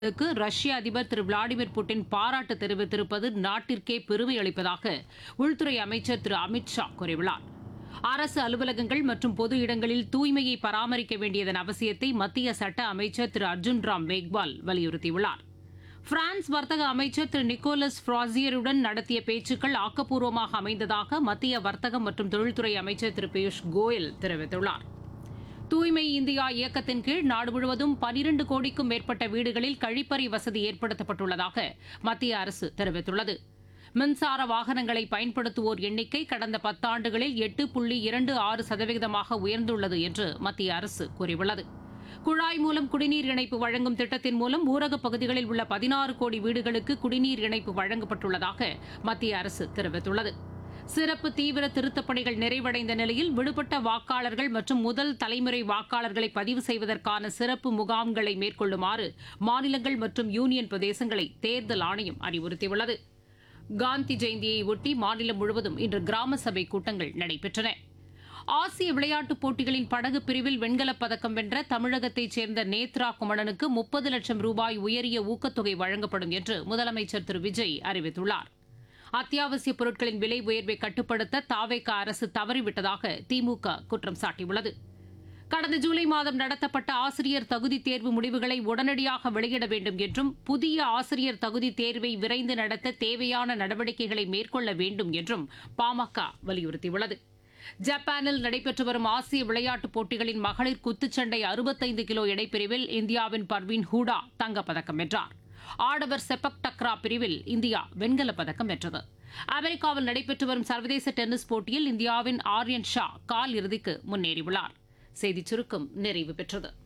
க்கு ரஷ்ய அதிபர் திரு விளாடிமிர் புட்டின் பாராட்டு தெரிவித்திருப்பது நாட்டிற்கே பெருமை அளிப்பதாக உள்துறை அமைச்சர் திரு அமித் ஷா கூறியுள்ளார் அரசு அலுவலகங்கள் மற்றும் பொது இடங்களில் தூய்மையை பராமரிக்க வேண்டியதன் அவசியத்தை மத்திய சட்ட அமைச்சர் திரு அர்ஜுன் ராம் மேக்வால் வலியுறுத்தியுள்ளார் பிரான்ஸ் வர்த்தக அமைச்சர் திரு நிக்கோலஸ் ஃப்ராசியருடன் நடத்திய பேச்சுக்கள் ஆக்கப்பூர்வமாக அமைந்ததாக மத்திய வர்த்தகம் மற்றும் தொழில்துறை அமைச்சர் திரு பியூஷ் கோயல் தெரிவித்துள்ளார் தூய்மை இந்தியா இயக்கத்தின் கீழ் நாடு முழுவதும் பனிரண்டு கோடிக்கும் மேற்பட்ட வீடுகளில் கழிப்பறை வசதி ஏற்படுத்தப்பட்டுள்ளதாக மத்திய அரசு தெரிவித்துள்ளது மின்சார வாகனங்களை பயன்படுத்துவோர் எண்ணிக்கை கடந்த பத்தாண்டுகளில் எட்டு புள்ளி இரண்டு ஆறு சதவீதமாக உயர்ந்துள்ளது என்று மத்திய அரசு கூறியுள்ளது குழாய் மூலம் குடிநீர் இணைப்பு வழங்கும் திட்டத்தின் மூலம் ஊரகப் பகுதிகளில் உள்ள பதினாறு கோடி வீடுகளுக்கு குடிநீர் இணைப்பு வழங்கப்பட்டுள்ளதாக மத்திய அரசு தெரிவித்துள்ளது சிறப்பு தீவிர திருத்தப் பணிகள் நிறைவடைந்த நிலையில் விடுபட்ட வாக்காளர்கள் மற்றும் முதல் தலைமுறை வாக்காளர்களை பதிவு செய்வதற்கான சிறப்பு முகாம்களை மேற்கொள்ளுமாறு மாநிலங்கள் மற்றும் யூனியன் பிரதேசங்களை தேர்தல் ஆணையம் அறிவுறுத்தியுள்ளது காந்தி ஜெயந்தியை ஒட்டி மாநிலம் முழுவதும் இன்று கிராம சபை கூட்டங்கள் நடைபெற்றன ஆசிய விளையாட்டுப் போட்டிகளின் படகு பிரிவில் வெண்கலப் பதக்கம் வென்ற தமிழகத்தைச் சேர்ந்த நேத்ரா குமணனுக்கு முப்பது லட்சம் ரூபாய் உயரிய ஊக்கத்தொகை வழங்கப்படும் என்று முதலமைச்சர் திரு விஜய் அறிவித்துள்ளார் அத்தியாவசிய பொருட்களின் விலை உயர்வை கட்டுப்படுத்த தாவேக அரசு தவறிவிட்டதாக திமுக குற்றம் சாட்டியுள்ளது கடந்த ஜூலை மாதம் நடத்தப்பட்ட ஆசிரியர் தகுதி தேர்வு முடிவுகளை உடனடியாக வெளியிட வேண்டும் என்றும் புதிய ஆசிரியர் தகுதி தேர்வை விரைந்து நடத்த தேவையான நடவடிக்கைகளை மேற்கொள்ள வேண்டும் என்றும் பாமக வலியுறுத்தியுள்ளது ஜப்பானில் நடைபெற்று வரும் ஆசிய விளையாட்டுப் போட்டிகளின் மகளிர் குத்துச்சண்டை அறுபத்தைந்து கிலோ எடைப்பிரிவில் இந்தியாவின் பர்வீன் ஹூடா தங்கப்பதக்கம் வென்றார் ஆடவர் செப்பக் டக்ரா பிரிவில் இந்தியா வெண்கலப் பதக்கம் வென்றது அமெரிக்காவில் நடைபெற்று வரும் சர்வதேச டென்னிஸ் போட்டியில் இந்தியாவின் ஆர்யன் ஷா கால் இறுதிக்கு முன்னேறியுள்ளார் செய்திச் சுருக்கம் நிறைவு பெற்றது